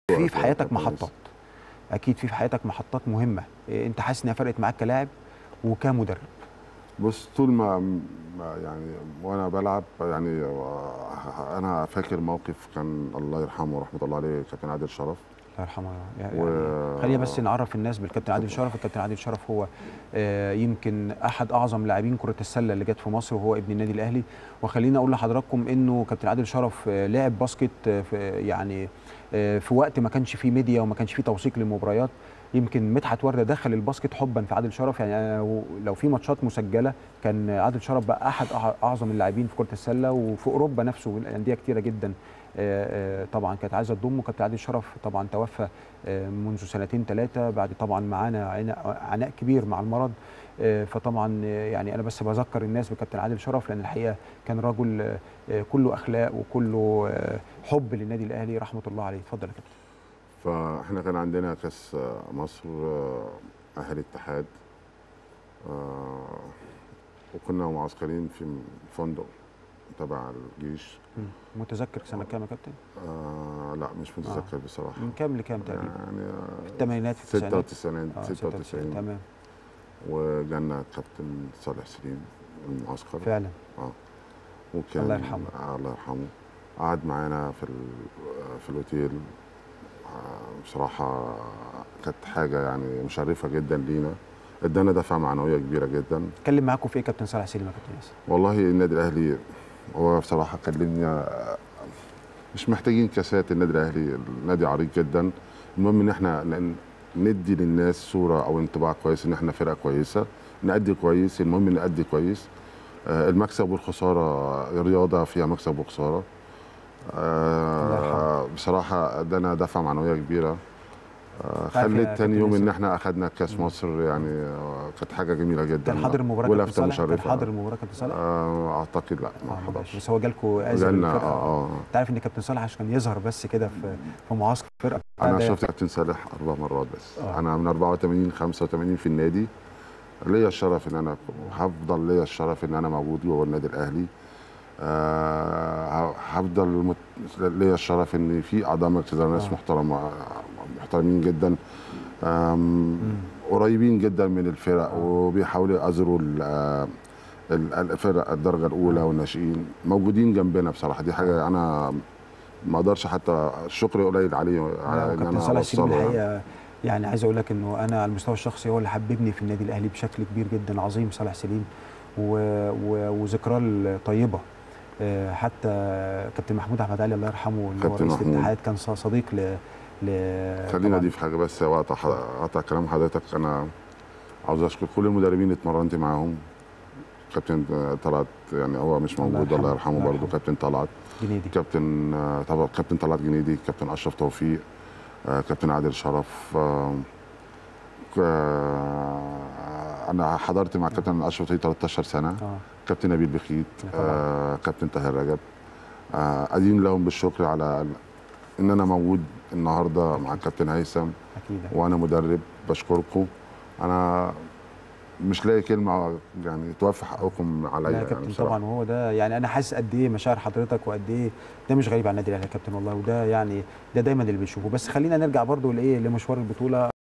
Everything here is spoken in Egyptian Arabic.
في في حياتك كويس. محطات اكيد في في حياتك محطات مهمه إيه، انت حاسس انها فرقت معاك كلاعب وكمدرب بص طول ما ما يعني وانا بلعب يعني آه، انا فاكر موقف كان الله يرحمه ورحمه الله عليه كابتن عادل شرف الله يرحمه يعني و- خلينا بس نعرف الناس بالكابتن عادل شرف الكابتن عادل شرف هو آه، يمكن احد اعظم لاعبين كره السله اللي جت في مصر وهو ابن النادي الاهلي وخلينا اقول لحضراتكم انه كابتن عادل شرف آه، لعب باسكت آه، في يعني آه، في وقت ما كانش فيه ميديا وما كانش فيه توثيق للمباريات يمكن مدحت ورده دخل الباسكت حبا في عادل شرف يعني أنا و- لو في ماتشات مسجله كان عادل شرف بقى احد أع- اعظم اللاعبين في كره السله وفي اوروبا نفسه الانديه كتيره جدا آه، آه، طبعا كانت عايزه تضمه كابتن عادل شرف طبعا توفى آه، منذ سنتين ثلاثه بعد طبعا معانا عنا- عناء كبير مع المرض آه، فطبعا آه، يعني انا بس بذكر الناس بكابتن عادل شرف لان الحقيقه كان رجل آه، آه، كله اخلاق وكله آه، حب للنادي الاهلي رحمه الله عليه اتفضل يا كابتن فاحنا كان عندنا كاس مصر آه، اهل الاتحاد آه، وكنا معسكرين في فندق تبع الجيش مم. متذكر سنه كام يا كابتن آه لا مش متذكر بصراحه من كام لكام تقريبا يعني آه، في الثمانينات في التسعينات 96 آه، 96 تمام وجانا كابتن صالح سليم المعسكر فعلا وكان الله يرحمه. آه الله يرحمه قعد معانا في ال- في الاوتيل آه، بصراحه كانت حاجه يعني مشرفه جدا لينا ادانا دفعه معنويه كبيره جدا اتكلم معاكم في ايه كابتن صالح سليم يا كابتن ياسر والله النادي الاهلي هو بصراحه كلمني آه، مش محتاجين كاسات النادي الاهلي النادي عريق جدا المهم ان احنا ن- ندي للناس صوره او انطباع كويس ان احنا فرقه كويسه نأدي كويس المهم نأدي كويس آه، المكسب والخساره رياضه فيها مكسب وخساره الله آه، بصراحه ادانا دفعه معنويه كبيره آه، عارف يا خلت كابتن تاني يوم ان ياسر. احنا اخذنا كاس مصر يعني آه، كانت حاجه جميله جدا كان حاضر المباراه كابتن ولفته صالح كان مشرفه حاضر المباراه كابتن صالح آه، اعتقد لا ما آه، ما حضرش بس هو جالكم ازل جالنا الفرقه اه اه انت عارف ان كابتن صالح عشان يظهر بس كده في في معسكر فرقه انا ده- شفت كابتن صالح اربع مرات بس آه. انا من 84 85 في النادي ليا الشرف ان انا هفضل ليا الشرف ان انا موجود جوه النادي الاهلي آه هفضل مت... ليا الشرف ان في اعضاء مجلس إدارة ناس آه. محترمه محترمين جدا آم، مم. قريبين جدا من الفرق وبيحاولوا يأزروا ال- آه، ال- الفرق الدرجه الاولى والناشئين موجودين جنبنا بصراحه دي حاجه انا ما اقدرش حتى الشكر قليل عليه على ان كابتن انا صالح سليم اوصله يعني. الحقيقه يعني عايز اقول لك انه انا على المستوى الشخصي هو اللي حببني في النادي الاهلي بشكل كبير جدا عظيم صالح سليم و... و... وذكراه الطيبه آه، حتى كابتن محمود احمد علي الله يرحمه اللي هو كابتن رئيس محمود. الاتحاد كان ص- صديق ل ل خلينا طبعاً اضيف حاجه بس وقت قطع كلام حضرتك انا عاوز اشكر كل المدربين اللي اتمرنت معاهم كابتن طلعت يعني هو مش الله موجود يرحمه. الله يرحمه الله برضه يرحمه. كابتن طلعت جنيدي كابتن آه، طبعا كابتن طلعت جنيدي كابتن اشرف توفيق آه، كابتن عادل شرف آه، آه، انا حضرت مع كابتن اشرف توفيق 13 سنه اه كابتن نبيل بخيت طبعاً. آه، كابتن طاهر رجب آه، ادين لهم بالشكر على ان انا موجود النهارده مع الكابتن هيثم اكيد وانا مدرب بشكركم انا مش لاقي كلمه يعني توفي حقكم عليا لا يا يعني كابتن بصراحه طبعا وهو ده يعني انا حاسس قد ايه مشاعر حضرتك وقد ايه ده مش غريب على النادي الاهلي يا كابتن والله وده يعني ده دايما اللي بنشوفه بس خلينا نرجع برضو لايه لمشوار البطوله